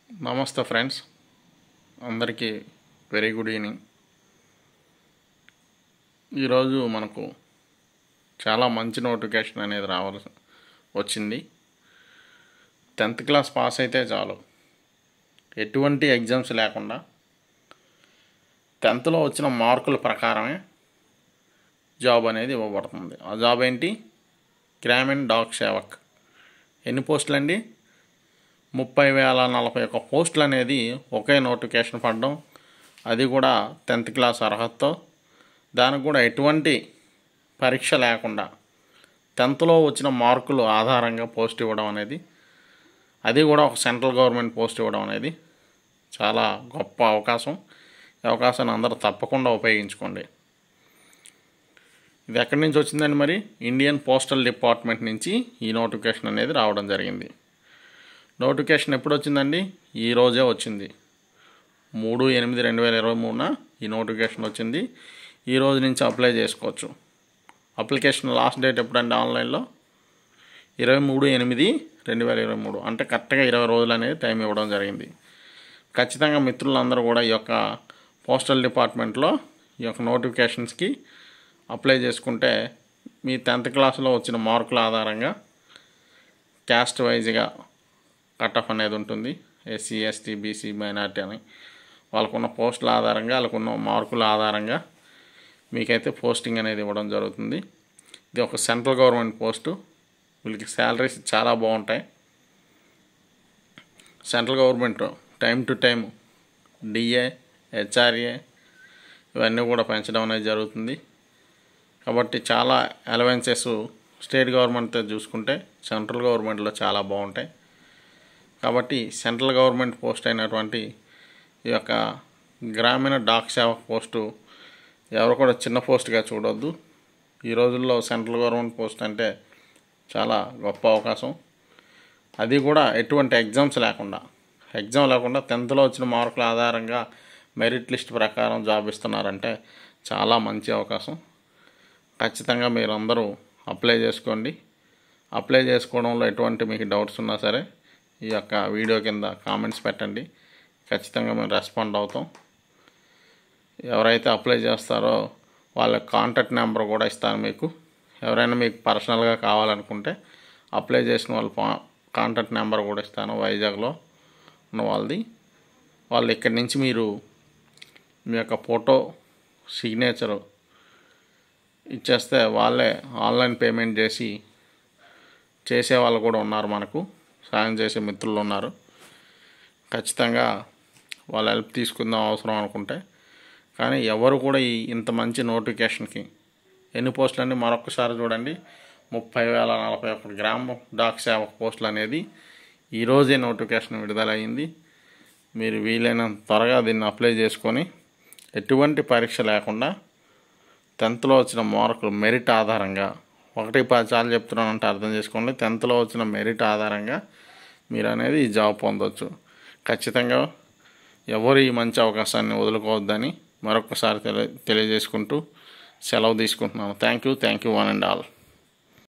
నమస్తే ఫ్రెండ్స్ అందరికీ very good evening ఈరోజు మనకు చాలా మంచి నోటిఫికేషన్ అనేది రావాల్సి వచ్చింది టెన్త్ క్లాస్ పాస్ అయితే చాలు ఎటువంటి ఎగ్జామ్స్ లేకుండా టెన్త్లో వచ్చిన మార్కుల ప్రకారమే జాబ్ అనేది ఇవ్వబడుతుంది ఆ జాబ్ ఏంటి గ్రామీణ డాక్ సేవక్ ఎన్ని పోస్టులు అండి ముప్పై వేల నలభై ఒక్క పోస్టులు అనేది ఒకే నోటిఫికేషన్ పడడం అది కూడా టెన్త్ క్లాస్ అర్హతతో దానికి కూడా ఎటువంటి పరీక్ష లేకుండా టెన్త్లో వచ్చిన మార్కులు ఆధారంగా పోస్ట్ ఇవ్వడం అనేది అది కూడా ఒక సెంట్రల్ గవర్నమెంట్ పోస్ట్ ఇవ్వడం అనేది చాలా గొప్ప అవకాశం ఈ అవకాశాన్ని అందరూ తప్పకుండా ఉపయోగించుకోండి ఇది ఎక్కడి నుంచి వచ్చిందండి మరి ఇండియన్ పోస్టల్ డిపార్ట్మెంట్ నుంచి ఈ నోటిఫికేషన్ అనేది రావడం జరిగింది నోటిఫికేషన్ ఎప్పుడు వచ్చిందండి ఈ రోజే వచ్చింది మూడు ఎనిమిది రెండు వేల ఇరవై మూడున ఈ నోటిఫికేషన్ వచ్చింది ఈ రోజు నుంచి అప్లై చేసుకోవచ్చు అప్లికేషన్ లాస్ట్ డేట్ ఎప్పుడంటే ఆన్లైన్లో ఇరవై మూడు ఎనిమిది రెండు వేల ఇరవై మూడు అంటే కరెక్ట్గా ఇరవై రోజులు అనేది టైం ఇవ్వడం జరిగింది ఖచ్చితంగా మిత్రులందరూ కూడా ఈ యొక్క పోస్టల్ డిపార్ట్మెంట్లో ఈ యొక్క నోటిఫికేషన్స్కి అప్లై చేసుకుంటే మీ టెన్త్ క్లాస్లో వచ్చిన మార్కుల ఆధారంగా క్యాస్ట్ వైజ్గా కట్ ఆఫ్ అనేది ఉంటుంది ఎస్సీ ఎస్టీ బీసీ మైనార్టీ అని వాళ్ళకున్న పోస్టుల ఆధారంగా వాళ్ళకున్న మార్కుల ఆధారంగా మీకైతే పోస్టింగ్ అనేది ఇవ్వడం జరుగుతుంది ఇది ఒక సెంట్రల్ గవర్నమెంట్ పోస్టు వీళ్ళకి శాలరీస్ చాలా బాగుంటాయి central government time to time DA HRA ఇవన్నీ కూడా పెంచడం అనేది జరుగుతుంది కాబట్టి చాలా అలవెన్సెస్ స్టేట్ గవర్నమెంట్తో చూసుకుంటే సెంట్రల్ గవర్నమెంట్లో చాలా బాగుంటాయి కాబట్టి సెంట్రల్ గవర్నమెంట్ పోస్ట్ అయినటువంటి ఈ యొక్క గ్రామీణ డాక్ సేవక్ పోస్టు ఎవరు కూడా చిన్న పోస్ట్గా చూడొద్దు ఈ రోజుల్లో సెంట్రల్ గవర్నమెంట్ పోస్ట్ అంటే చాలా గొప్ప అవకాశం అది కూడా ఎటువంటి ఎగ్జామ్స్ లేకుండా ఎగ్జామ్ లేకుండా టెన్త్లో వచ్చిన మార్కుల ఆధారంగా మెరిట్ లిస్ట్ ప్రకారం జాబ్ ఇస్తున్నారంటే చాలా మంచి అవకాశం ఖచ్చితంగా మీరు అందరూ అప్లై చేసుకోండి అప్లై చేసుకోవడంలో ఎటువంటి మీకు డౌట్స్ ఉన్నా సరే ఈ యొక్క వీడియో కింద కామెంట్స్ పెట్టండి ఖచ్చితంగా మేము రెస్పాండ్ అవుతాం ఎవరైతే అప్లై చేస్తారో వాళ్ళ కాంటాక్ట్ నెంబర్ కూడా ఇస్తాను మీకు ఎవరైనా మీకు పర్సనల్గా కావాలనుకుంటే అప్లై చేసిన వాళ్ళ కాంటాక్ట్ నెంబర్ కూడా ఇస్తాను వైజాగ్లో ఉన్న వాళ్ళది వాళ్ళు ఇక్కడి నుంచి మీరు మీ యొక్క ఫోటో సిగ్నేచరు ఇచ్చేస్తే వాళ్ళే ఆన్లైన్ పేమెంట్ చేసి చేసే వాళ్ళు కూడా ఉన్నారు మనకు సాయం చేసే మిత్రులు ఉన్నారు ఖచ్చితంగా వాళ్ళ హెల్ప్ తీసుకుందాం అవసరం అనుకుంటే కానీ ఎవరు కూడా ఈ ఇంత మంచి నోటిఫికేషన్కి ఎన్ని పోస్టులు అండి మరొకసారి చూడండి ముప్పై వేల నలభై ఒకటి గ్రామ డాక్ సేవక పోస్టులు అనేది ఈరోజే నోటిఫికేషన్ విడుదలయ్యింది మీరు వీలైనంత త్వరగా దీన్ని అప్లై చేసుకొని ఎటువంటి పరీక్ష లేకుండా టెన్త్లో వచ్చిన మార్కులు మెరిట్ ఆధారంగా ఒకటి పది సార్లు చెప్తున్నానంటే అర్థం చేసుకోండి టెన్త్లో వచ్చిన మెరిట్ ఆధారంగా మీరు అనేది ఈ జాబ్ పొందవచ్చు ఖచ్చితంగా ఎవరు ఈ మంచి అవకాశాన్ని వదులుకోవద్దని మరొకసారి తెలియ తెలియజేసుకుంటూ సెలవు తీసుకుంటున్నాను thank you thank you one and all